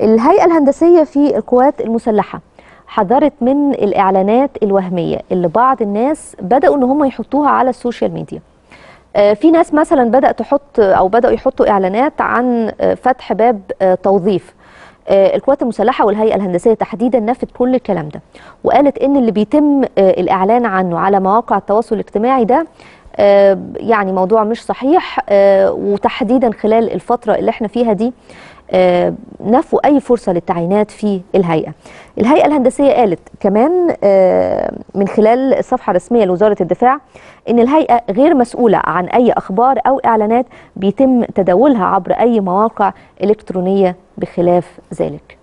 الهيئة الهندسية في القوات المسلحة حذرت من الإعلانات الوهمية اللي بعض الناس بدأوا إن هم يحطوها على السوشيال ميديا آه، في ناس مثلا بدأت تحط أو بدأوا يحطوا إعلانات عن آه، فتح باب آه، توظيف آه، القوات المسلحة والهيئة الهندسية تحديدا نفت كل الكلام ده وقالت إن اللي بيتم آه، الإعلان عنه على مواقع التواصل الاجتماعي ده آه، يعني موضوع مش صحيح آه، وتحديدا خلال الفترة اللي احنا فيها دي آه، نفوا أي فرصة للتعيينات في الهيئة الهيئة الهندسية قالت كمان آه، من خلال الصفحة الرسمية لوزارة الدفاع إن الهيئة غير مسؤولة عن أي أخبار أو إعلانات بيتم تداولها عبر أي مواقع إلكترونية بخلاف ذلك